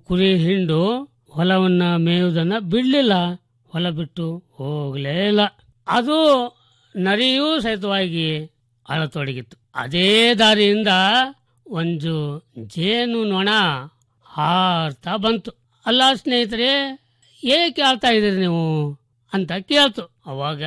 ಕುರಿ ಹಿಂಡು ಹೊಲವನ್ನ ಮೇಯುವುದನ್ನ ಬಿಡ್ಲಿಲ್ಲ ಹೊಲ ಬಿಟ್ಟು ಹೋಗ್ಲೇ ಇಲ್ಲ ಅದು ನರಿಯೂ ಸಹಿತವಾಗಿ ಅಳತೊಡಗಿತ್ತು ಅದೇ ದಾರಿಯಿಂದ ಒಂದು ಜೇನು ನೊಣ ಹಾರ್ತಾ ಬಂತು ಅಲ್ಲ ಸ್ನೇಹಿತರೆ ಏಕೆ ಆಳ್ತಾ ಇದ್ದೀರಿ ನೀವು ಅಂತ ಕೇಳ್ತು ಅವಾಗ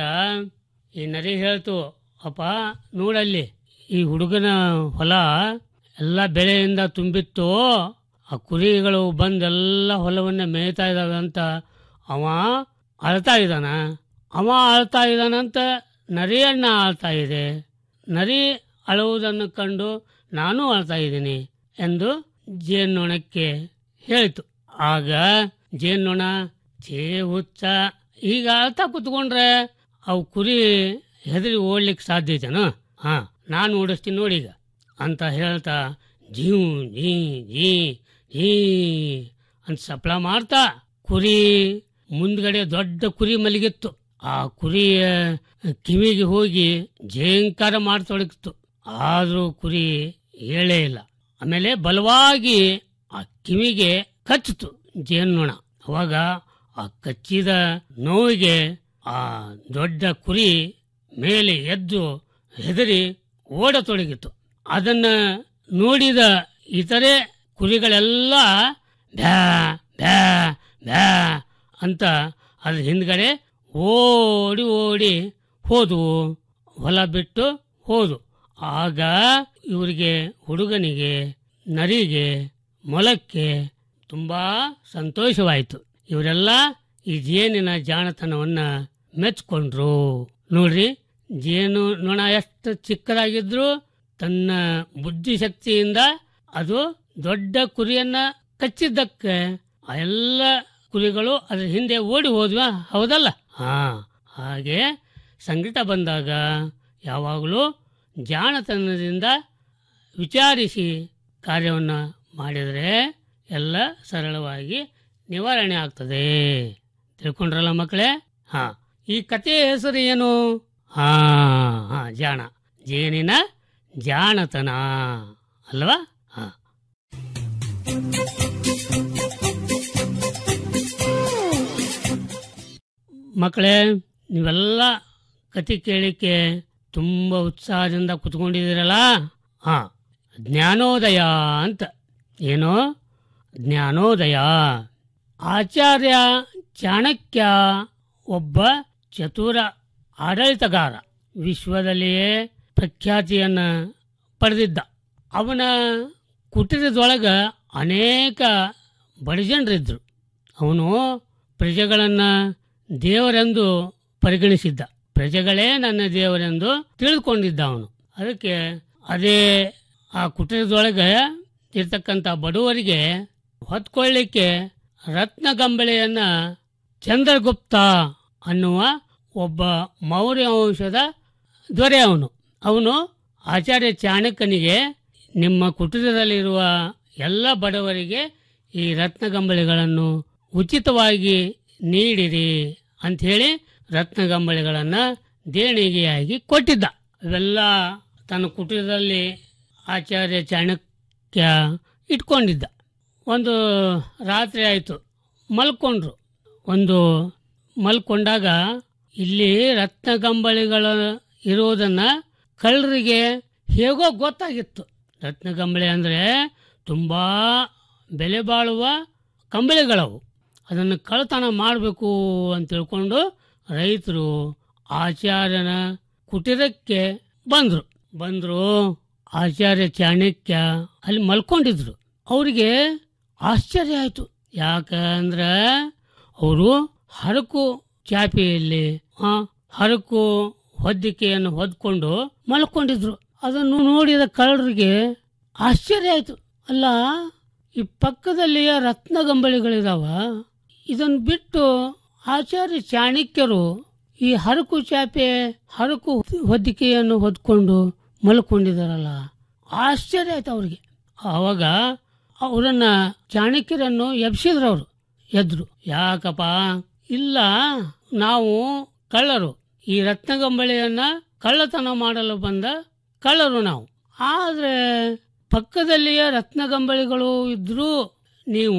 ಈ ನರಿ ಹೇಳ್ತು ಅಪ್ಪ ನೋಡಲ್ಲಿ ಈ ಹುಡುಗನ ಹೊಲ ಎಲ್ಲ ಬೆಳೆಯಿಂದ ತುಂಬಿತ್ತು ಆ ಕುರಿಗಳು ಬಂದೆಲ್ಲ ಹೊಲವನ್ನ ಮೇಯ್ತಾ ಇದ್ದಾವೆ ಅಂತ ಅವ ಅಳ್ತಾ ಇದ್ದಾನ ಅವ ಅಳ್ತಾ ಇದ್ದಾನಂತ ನರಿಯಣ್ಣ ಅಳ್ತಾ ಇದೆ ನರಿ ಅಳುವುದನ್ನು ಕಂಡು ನಾನು ಅಳ್ತಾ ಇದ್ದೀನಿ ಎಂದು ಜೇನ್ನೊಣಕ್ಕೆ ಹೇಳಿತು ಆಗ ಜೇನ್ನೊಣ ಛೇ ಹುಚ್ಚ ಈಗ ಅಳ್ತಾ ಕುತ್ಕೊಂಡ್ರೆ ಅವು ಕುರಿ ಹೆದರಿ ಓಡ್ಲಿಕ್ಕೆ ಸಾಧ್ಯ ಐತೇನು ಹಾ ನಾನು ಓಡಿಸ್ತೀನಿ ನೋಡಿ ಈಗ ಅಂತ ಹೇಳ್ತಾ ಜೀವ್ ಜೀ ಜೀ ಜೀ ಅಂತ ಸಪ್ಲ ಮಾಡ್ತಾ ಕುರಿ ಮುಂದ್ಗಡೆ ದೊಡ್ಡ ಕುರಿ ಮಲಗಿತ್ತು ಆ ಕುರಿಯ ಕಿವಿಗೆ ಹೋಗಿ ಜೇಂಕಾರ ಮಾಡ್ತೊಡಗಿತ್ತು ಆದ್ರೂ ಕುರಿ ಹೇಳೇ ಇಲ್ಲ ಆಮೇಲೆ ಬಲವಾಗಿ ಆ ಕಿವಿಗೆ ಕಚ್ಚಿತು ಜೇನ್ನೊಣ ಅವಾಗ ಆ ಕಚ್ಚಿದ ನೋವಿಗೆ ಆ ದೊಡ್ಡ ಕುರಿ ಮೇಲೆ ಎದ್ದು ಹೆದರಿ ಓಡತೊಡಗಿತು ಅದನ್ನ ನೋಡಿದ ಇತರೆ ಕುರಿಗಳೆಲ್ಲ ಬ್ಯಾ ಬ್ಯಾ ಬ್ಯಾ ಅಂತ ಅದ್ರ ಹಿಂದ್ಗಡೆ ಓಡಿ ಓಡಿ ಹೋದವು ಹೊಲ ಬಿಟ್ಟು ಹೋದು ಆಗ ಇವರಿಗೆ ಹುಡುಗನಿಗೆ ನರಿಗೆ ಮೊಲಕ್ಕೆ ತುಂಬಾ ಸಂತೋಷವಾಯಿತು ಇವರೆಲ್ಲ ಈ ಜೇನಿನ ಜಾಣತನವನ್ನ ಮೆಚ್ಕೊಂಡ್ರು ನೋಡ್ರಿ ಜೇನು ನೊಣ ಎಷ್ಟು ಚಿಕ್ಕದಾಗಿದ್ರು ತನ್ನ ಬುದ್ಧಿಶಕ್ತಿಯಿಂದ ಅದು ದೊಡ್ಡ ಕುರಿಯನ್ನ ಕಚ್ಚಿದ್ದಕ್ಕೆ ಆ ಎಲ್ಲ ಕುರಿಗಳು ಅದ್ರ ಹಿಂದೆ ಓಡಿ ಹೋದ್ವಾ ಹೌದಲ್ಲ ಹಾ ಹಾಗೆ ಸಂಕಟ ಬಂದಾಗ ಯಾವಾಗಲೂ ಜಾಣತನದಿಂದ ವಿಚಾರಿಸಿ ಕಾರ್ಯವನ್ನು ಮಾಡಿದರೆ ಎಲ್ಲ ಸರಳವಾಗಿ ನಿವಾರಣೆ ಆಗ್ತದೆ ತಿಳ್ಕೊಂಡ್ರಲ್ಲ ಮಕ್ಕಳೇ ಹಾ ಈ ಕಥೆಯ ಹೆಸರು ಏನು ಹಾ ಹಾ ಜಾಣ ಜೇನಿನ ಜಾಣತನ ಅಲ್ವಾ ಹಾ ಮಕ್ಕಳೇ ನೀವೆಲ್ಲ ಕತೆ ಕೇಳಿಕ್ಕೆ ತುಂಬ ಉತ್ಸಾಹದಿಂದ ಕುತ್ಕೊಂಡಿದ್ದೀರಲ್ಲ ಹಾ ಜ್ಞಾನೋದಯ ಅಂತ ಏನು ಜ್ಞಾನೋದಯ ಆಚಾರ್ಯ ಚಾಣಕ್ಯ ಒಬ್ಬ ಚತುರ ಆಡಳಿತಗಾರ ವಿಶ್ವದಲ್ಲಿಯೇ ಪ್ರಖ್ಯಾತಿಯನ್ನ ಪಡೆದಿದ್ದ ಅವನ ಕುಟೀರದೊಳಗ ಅನೇಕ ಬಡಜನರಿದ್ರು ಅವನು ಪ್ರಜೆಗಳನ್ನ ದೇವರೆಂದು ಪರಿಗಣಿಸಿದ್ದ ಪ್ರಜೆಗಳೇ ನನ್ನ ದೇವರೆಂದು ತಿಳಿದುಕೊಂಡಿದ್ದ ಅವನು ಅದಕ್ಕೆ ಅದೇ ಆ ಕುಟೀರದೊಳಗೆ ಇರ್ತಕ್ಕಂಥ ಬಡವರಿಗೆ ಹೊತ್ಕೊಳ್ಳಿಕ್ಕೆ ರತ್ನಗಂಬಳಿಯನ್ನ ಚಂದ್ರಗುಪ್ತ ಅನ್ನುವ ಒಬ್ಬ ಮೌರ್ಯ ವಂಶದ ದೊರೆ ಅವನು ಅವನು ಆಚಾರ್ಯ ಚಾಣಕ್ಯನಿಗೆ ನಿಮ್ಮ ಕುಟೀರದಲ್ಲಿರುವ ಎಲ್ಲ ಬಡವರಿಗೆ ಈ ರತ್ನಗಂಬಳಿಗಳನ್ನು ಉಚಿತವಾಗಿ ನೀಡಿರಿ ಅಂಥೇಳಿ ರತ್ನಗಂಬಳಿಗಳನ್ನು ದೇಣಿಗೆಯಾಗಿ ಕೊಟ್ಟಿದ್ದ ಇವೆಲ್ಲ ತನ್ನ ಕುಟೀರದಲ್ಲಿ ಆಚಾರ್ಯ ಚಾಣಕ್ಯ ಇಟ್ಕೊಂಡಿದ್ದ ಒಂದು ರಾತ್ರಿ ಆಯಿತು ಮಲ್ಕೊಂಡ್ರು ಒಂದು ಮಲ್ಕೊಂಡಾಗ ಇಲ್ಲಿ ರತ್ನಗಂಬಳಿಗಳ ಇರುವುದನ್ನ ಕಳ್ಳರಿಗೆ ಹೇಗೋ ಗೊತ್ತಾಗಿತ್ತು ರತ್ನಗಂಬಳಿ ಅಂದರೆ ತುಂಬಾ ಬೆಲೆ ಬಾಳುವ ಕಂಬಳಿಗಳವು ಅದನ್ನು ಕಳ್ಳತನ ಮಾಡಬೇಕು ಅಂತ ತಿಳ್ಕೊಂಡು ರೈತರು ಆಚಾರ್ಯನ ಕುಟೀರಕ್ಕೆ ಬಂದ್ರು ಬಂದ್ರು ಆಚಾರ್ಯ ಚಾಣಕ್ಯ ಅಲ್ಲಿ ಮಲ್ಕೊಂಡಿದ್ರು ಅವರಿಗೆ ಆಶ್ಚರ್ಯ ಆಯ್ತು ಯಾಕಂದ್ರ ಅವರು ಹರಕು ಚಾಪೆಯಲ್ಲಿ ಆ ಹರಕು ಹೊದ್ದಿಕೆಯನ್ನು ಹೊದ್ಕೊಂಡು ಮಲ್ಕೊಂಡಿದ್ರು ಅದನ್ನು ನೋಡಿದ ಕಳ್ಳರಿಗೆ ಆಶ್ಚರ್ಯ ಆಯ್ತು ಅಲ್ಲ ಈ ಪಕ್ಕದಲ್ಲಿಯ ರತ್ನಗಂಬಳಿಗಳಿದಾವ ಇದನ್ನು ಬಿಟ್ಟು ಆಚಾರ್ಯ ಚಾಣಕ್ಯರು ಈ ಹರಕು ಚಾಪೆ ಹರಕು ಹೊದ್ದಿಕೆಯನ್ನು ಹೊದ್ಕೊಂಡು ಮಲ್ಕೊಂಡಿದಾರಲ್ಲ ಆಶ್ಚರ್ಯ ಆಯ್ತು ಅವ್ರಿಗೆ ಆವಾಗ ಅವರನ್ನ ಚಾಣಕ್ಯರನ್ನು ಎಬ್ಸಿದ್ರು ಅವರು ಎದ್ರು ಯಾಕಪ್ಪ ಇಲ್ಲ ನಾವು ಕಳ್ಳರು ಈ ರತ್ನಗಂಬಳಿಯನ್ನ ಕಳ್ಳತನ ಮಾಡಲು ಬಂದ ಕಳ್ಳರು ನಾವು ಆದ್ರೆ ಪಕ್ಕದಲ್ಲಿಯ ರತ್ನಗಂಬಳಿಗಳು ಇದ್ರೂ ನೀವು